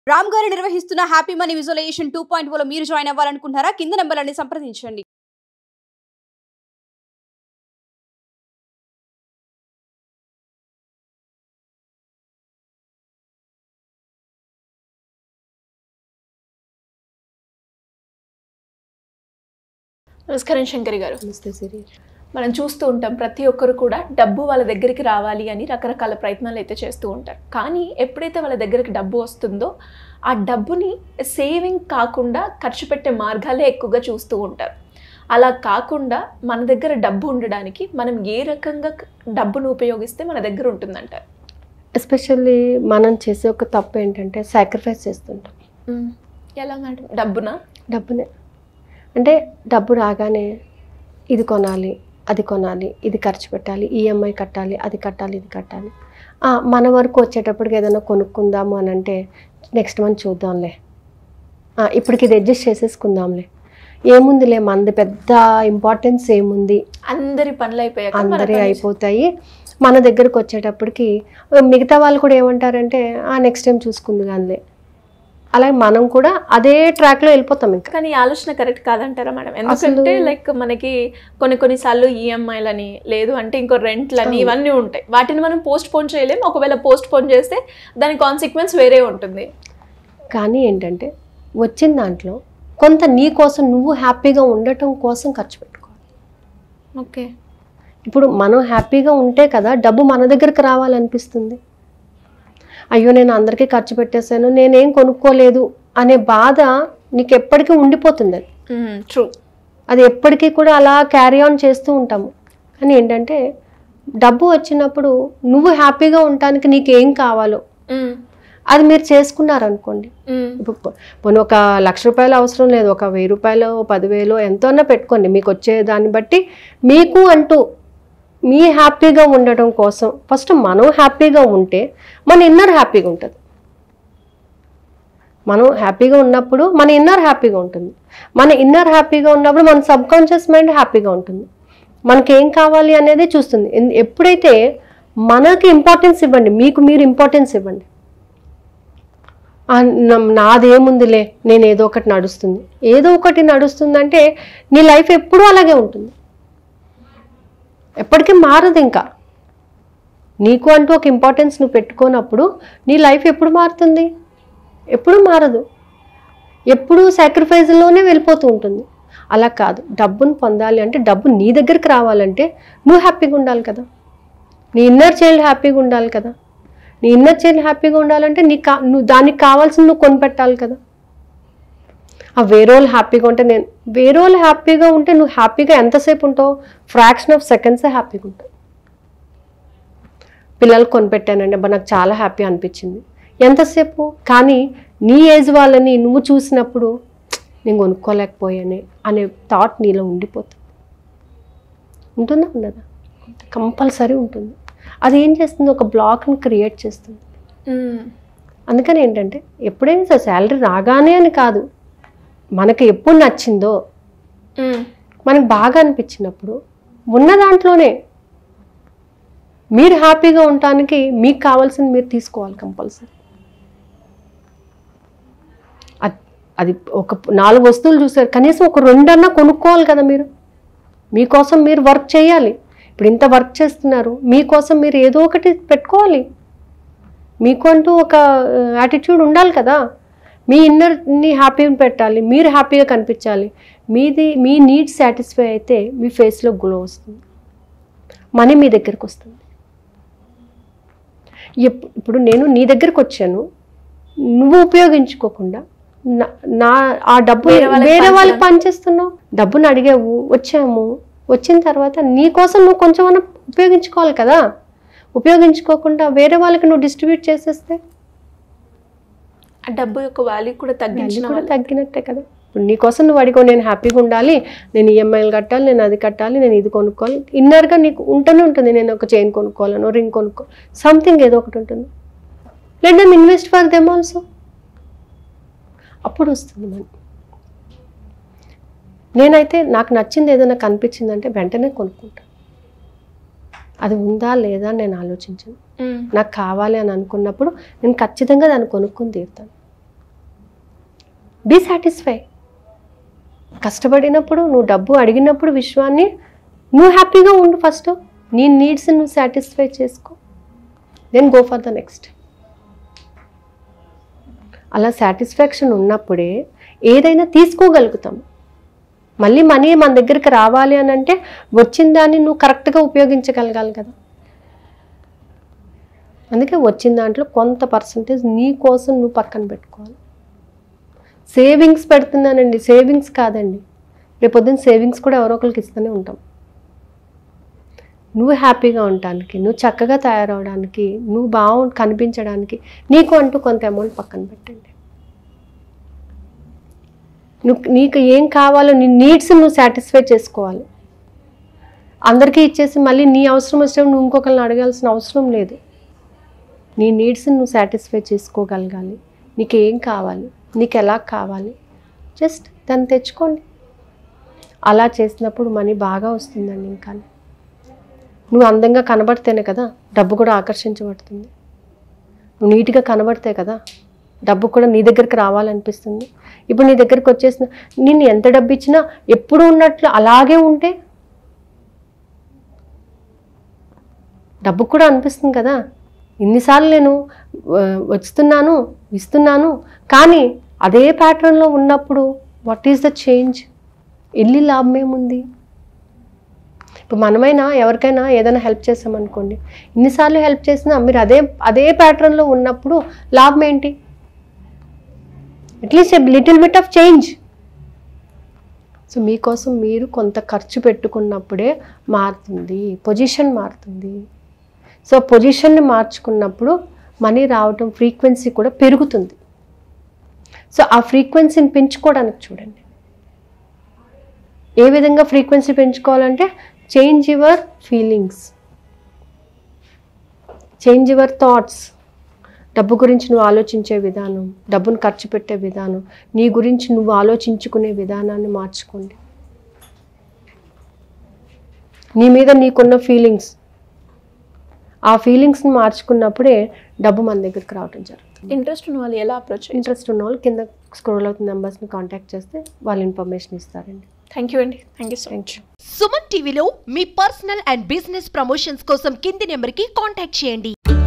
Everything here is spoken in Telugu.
రామ్ గారు నిర్వహిస్తున్న happy money visualization two point లో మీరు జాయిన్ అవ్వాలనుకుంటున్నారా కింద నెంబర్లని సంప్రదించండి నమస్కారం శంకరి గారు నమస్తే సిరి మనం చూస్తూ ఉంటాం ప్రతి ఒక్కరు కూడా డబ్బు వాళ్ళ దగ్గరికి రావాలి అని రకరకాల ప్రయత్నాలు అయితే చేస్తూ ఉంటారు కానీ ఎప్పుడైతే వాళ్ళ దగ్గరికి డబ్బు వస్తుందో ఆ డబ్బుని సేవింగ్ కాకుండా ఖర్చు పెట్టే మార్గాలే ఎక్కువగా చూస్తూ ఉంటారు అలా కాకుండా మన దగ్గర డబ్బు ఉండడానికి మనం ఏ రకంగా డబ్బును ఉపయోగిస్తే మన దగ్గర ఉంటుందంటారు ఎస్పెషల్లీ మనం చేసే ఒక తప్పు ఏంటంటే సాక్రిఫైస్ చేస్తుంటాం ఎలా మేడం డబ్బునా డబ్బునే అంటే డబ్బు రాగానే ఇది కొనాలి అది కొనాలి ఇది ఖర్చు పెట్టాలి ఈఎంఐ కట్టాలి అది కట్టాలి ఇది కట్టాలి ఆ, మన వరకు వచ్చేటప్పటికి ఏదైనా కొనుక్కుందాము అని అంటే నెక్స్ట్ మంత్ చూద్దాంలే ఆ, ఇప్పటికి ఇది అడ్జస్ట్ చేసేసుకుందాంలే ఏముందిలే మనది పెద్ద ఇంపార్టెన్స్ ఏముంది అందరి పనులు అయిపోయాక మన అందరి పని- అయిపోతాయి మన దగ్గరకు వచ్చేటప్పటికి మిగతా వాళ్ళు కూడా ఏమంటారంటే ఆ నెక్స్ట్ టైం చూసుకుంది కానీ అలాగే మనం కూడా అదే ట్రాక్లో వెళ్ళిపోతాం ఇంకా కానీ ఈ ఆలోచన కరెక్ట్ కాదంటారా మేడం ఎందుకంటే అసలు- లైక్ మనకి కొన్ని కొన్నిసార్లు ఈఎంఐలని లేదు అంటే ఇంకో రెంట్లని అవును. ఇవన్నీ ఉంటాయి వాటిని మనం పోస్ట్ పోన్ చేయలేం ఒకవేళ పోస్ట్ పోన్ చేస్తే దాని కాన్సిక్వెన్స్ వేరే ఉంటుంది కానీ ఏంటంటే వచ్చిన దాంట్లో కొంత నీ కోసం నువ్వు హ్యాపీగా ఉండటం కోసం ఖర్చు పెట్టుకోవాలి ఓకే ఇప్పుడు మనం హ్యాపీగా ఉంటే కదా డబ్బు మన దగ్గరకు రావాలనిపిస్తుంది అయ్యో నేను అందరికీ ఖర్చు పెట్టేశాను నేనేం కొనుక్కోలేదు అనే బాధ నీకు ఎప్పటికీ ఉండిపోతుంది అది ట్రూ అది ఎప్పటికీ కూడా అలా క్యారీ ఆన్ చేస్తూ ఉంటాము కానీ ఏంటంటే డబ్బు వచ్చినప్పుడు నువ్వు హ్యాపీగా ఉండటానికి నీకు ఏం కావాలో అది మీరు చేసుకున్నారనుకోండి ఇప్పుడు పో- పోనీ ఒక లక్ష రూపాయలు అవసరం లేదు ఒక వెయ్యి రూపాయలు పదివేలు ఎంతోన్నా పెట్టుకోండి మీకు వచ్చే దాన్ని బట్టి మీకు అంటూ మీ హ్యాపీగా ఉండటం కోసం ఫస్ట్ మనం హ్యాపీగా ఉంటే మన ఇన్నర్ హ్యాపీగా ఉంటుంది మనం హ్యాపీగా ఉన్నప్పుడు మన ఇన్నర్ హ్యాపీగా ఉంటుంది మన ఇన్నర్ హ్యాపీగా ఉన్నప్పుడు మన సబ్ కాన్షియస్ మైండ్ హ్యాపీగా ఉంటుంది మనకి ఏం కావాలి అనేది చూస్తుంది ఎన్- ఎప్పుడైతే మనకి ఇంపార్టెన్స్ ఇవ్వండి మీకు మీరు ఇంపార్టెన్స్ ఇవ్వండి ఆ, నా- నాదేముందిలే నేను ఏదో ఒకటి నడుస్తుంది ఏదో ఒకటి నడుస్తుందంటే నీ లైఫ్ ఎప్పుడూ అలాగే ఉంటుంది ఎప్పటికీ మారదు ఇంకా నీకు అంటూ ఒక ఇంపార్టెన్స్ నువ్వు పెట్టుకోనప్పుడు నీ లైఫ్ ఎప్పుడు మారుతుంది ఎప్పుడు మారదు ఎప్పుడూ సాక్రిఫైస్లోనే వెళ్ళిపోతూ ఉంటుంది అలా కాదు డబ్బును పొందాలి అంటే డబ్బు నీ దగ్గరికి రావాలంటే నువ్వు హ్యాపీగా ఉండాలి కదా నీ ఇన్నర్ చైల్డ్ హ్యాపీగా ఉండాలి కదా నీ ఇన్నర్ చైల్డ్ హ్యాపీగా ఉండాలంటే నీ కా నువ్వు దానికి కావాల్సింది నువ్వు కొనిపెట్టాలి కదా ఆ వేరే వాళ్ళు హ్యాపీగా ఉంటే నేను వేరే వాళ్ళు హ్యాపీగా ఉంటే నువ్వు హ్యాపీగా ఎంతసేపు ఉంటావు ఫ్రాక్షన్ ఆఫ్ సెకండ్సే హ్యాపీగా ఉంటావు పిల్లలకు కొనిపెట్టానండి అబ్బా నాకు చాలా హ్యాపీ అనిపించింది ఎంతసేపు కానీ నీ ఏజ్ వాళ్ళని నువ్వు చూసినప్పుడు నేను కొనుక్కోలేకపోయానే అనే థాట్ నీలో ఉండిపోతుంది ఉంటుందా ఉండదా కంపల్సరీ ఉంటుంది అది ఏం చేస్తుంది ఒక బ్లాక్ని క్రియేట్ చేస్తుంది అందుకని ఏంటంటే ఎప్పుడైనా సరే శాలరీ రాగానే అని కాదు మనకి ఎప్పుడు నచ్చిందో మనకి బాగా అనిపించినప్పుడు ఉన్న దాంట్లోనే మీరు హ్యాపీగా ఉండటానికి మీకు కావాల్సింది మీరు తీసుకోవాలి కంపల్సరీ అద్- అది ఒక నాలుగు వస్తువులు చూసారు కనీసం ఒక రెండన్నా కొనుక్కోవాలి కదా మీరు మీకోసం మీరు వర్క్ చేయాలి ఇప్పుడు ఇంత వర్క్ చేస్తున్నారు మీకోసం మీరు ఏదో ఒకటి పెట్టుకోవాలి మీకు అంటూ ఒక యాటిట్యూడ్ ఉండాలి కదా మీ ఇన్నర్ని హ్యాపీగా పెట్టాలి మీరు హ్యాపీగా కనిపించాలి మీది మీ నీడ్స్ సాటిస్ఫై అయితే మీ ఫేస్లో గ్లో వస్తుంది మనీ మీ దగ్గరకు వస్తుంది ఎప్- ఇప్పుడు నేను నీ దగ్గరకు వచ్చాను నువ్వు ఉపయోగించుకోకుండా నా- నా ఆ డబ్బు వేరే వాళ్ళకి వేరే వాళ్ళకి పంచడం. పనిచేస్తున్నావు డబ్బును అడిగావు వచ్చాము వచ్చిన తర్వాత నీ కోసం నువ్వు కొంచెం ఉపయోగించుకోవాలి కదా ఉపయోగించుకోకుండా వేరే వాళ్ళకి నువ్వు డిస్ట్రిబ్యూట్ చేసేస్తే ఆ డబ్బు యొక్క వాల్యూ కూడా తగ్గించిన కూడా వాళ్ళే. తగ్గినట్టే కదా ఇప్పుడు నీకోసం నువ్వు అడిగో నేను హ్యాపీగా ఉండాలి నేను ఈఎంఐలు కట్టాలి నేను అది కట్టాలి నేను ఇది కొనుక్కోవాలి ఇన్నర్గా నీకు ఉంటూనే ఉంటుంది నేను ఒక చైన్ కొనుక్కోవాలను రింగ్ కొనుక్కో సంథింగ్ ఏదో ఒకటి ఉంటుంది let them invest for them also అప్పుడు వస్తుంది మనీ నేనైతే నాకు నచ్చింది ఏదైనా కనిపించిందంటే వెంటనే కొనుక్కుంటాను అది ఉందా లేదా అని నేను ఆలోచించను మ్మ్. నాకు కావాలి అని అనుకున్నప్పుడు నేను ఖచ్చితంగా దాన్ని కొనుక్కొని తీరుతాను బీ సాటిస్ఫై కష్టపడినప్పుడు నువ్వు డబ్బు అడిగినప్పుడు విశ్వాన్ని నువ్వు హ్యాపీగా ఉండు ఫస్ట్ నీ నీడ్స్ నువ్వు సాటిస్ఫై చేసుకో then go for the next అలా సాటిస్ఫాక్షన్ ఉన్నప్పుడే ఏదైనా తీసుకోగలుగుతాం మళ్ళీ మనీ మన దగ్గరికి రావాలి అని అంటే వచ్చిన దాన్ని నువ్వు కరెక్ట్గా ఉపయోగించగలగాలి కదా అందుకే వచ్చిన దాంట్లో కొంత పర్సంటేజ్ నీ కోసం నువ్వు పక్కన పెట్టుకోవాలి సేవింగ్స్ పెడుతున్నానండి సేవింగ్స్ కాదండి రేపొద్దున సేవింగ్స్ కూడా ఎవరో ఒకరికి ఇస్తూనే ఉంటాం నువ్వు హ్యాపీగా ఉండటానికి నువ్వు చక్కగా తయారవడానికి నువ్వు బాగు కనిపించడానికి నీకు అంటూ కొంత అమౌంట్ పక్కన పెట్టండి నువ్వు నీకు ఏం కావాలో నీ నీడ్స్ నువ్వు సాటిస్ఫై చేసుకోవాలి అందరికీ ఇచ్చేసి మళ్ళీ నీ అవసరం వచ్చినప్పుడు నువ్వు ఇంకొకరిని అడగాల్సిన అవసరం లేదు నీ నీడ్స్ నువ్వు సాటిస్ఫై చేసుకోగలగాలి నీకు ఏం కావాలి నీకు ఎలా కావాలి జస్ట్ దాన్ని తెచ్చుకోండి అలా చేసినప్పుడు మనీ బాగా వస్తుందండి ఇంకా నువ్వు అందంగా కనబడితేనే కదా డబ్బు కూడా ఆకర్షించబడుతుంది నువ్వు నీట్గా కనబడితే కదా డబ్బు కూడా నీ దగ్గరికి రావాలనిపిస్తుంది ఇప్పుడు నీ దగ్గరికి వచ్చేసిన నిన్ను ఎంత డబ్బు ఇచ్చినా ఎప్పుడు ఉన్నట్లు అలాగే ఉంటే డబ్బు కూడా అనిపిస్తుంది కదా ఇన్నిసార్లు నేను ఆ, వస్తున్నాను ఇస్తున్నాను కానీ అదే ప్యాటర్న్లో ఉన్నప్పుడు వాట్ ఈస్ ద చేంజ్ వెళ్ళి లాభం ఏముంది ఇప్పుడు మనమైనా ఎవరికైనా ఏదైనా హెల్ప్ చేసామనుకోండి ఇన్నిసార్లు హెల్ప్ చేసినా మీరు అదే అదే ప్యాటర్న్లో ఉన్నప్పుడు లాభం ఏంటి at least little bit of change so మీకోసం మీరు కొంత ఖర్చు పెట్టుకున్నప్పుడే మారుతుంది పొజిషన్ మారుతుంది సో పొజిషన్ని మార్చుకున్నప్పుడు మనీ రావటం ఫ్రీక్వెన్సీ కూడా పెరుగుతుంది సో ఆ ఫ్రీక్వెన్సీని పెంచుకోవడానికి చూడండి ఏ విధంగా ఫ్రీక్వెన్సీ పెంచుకోవాలంటే change your feelings change your thoughts డబ్బు గురించి నువ్వు ఆలోచించే విధానం డబ్బును ఖర్చు పెట్టే విధానం నీ గురించి నువ్వు ఆలోచించుకునే విధానాన్ని మార్చుకోండి నీ మీద నీకున్న ఫీలింగ్స్ ఆ ఫీలింగ్స్ని మార్చుకున్నప్పుడే డబ్బు మన దగ్గరికి రావడం జరుగుతుంది ఇంట్రెస్ట్ ఉన్న వాళ్ళు ఎలా అప్రోచ్ ఇంట్రెస్ట్ ఉన్న వాళ్ళు కింద స్క్రోల్ అవుతున్న నెంబర్స్ని కాంటాక్ట్ చేస్తే వాళ్ళు ఇన్ఫర్మేషన్ ఇస్తారండి థ్యాంక్ యూ అండి thank you so thank much you Suman టీవీలో మీ పర్సనల్ అండ్ బిజినెస్ ప్రమోషన్స్ కోసం కింది నెంబర్కి కాంటాక్ట్ చేయండి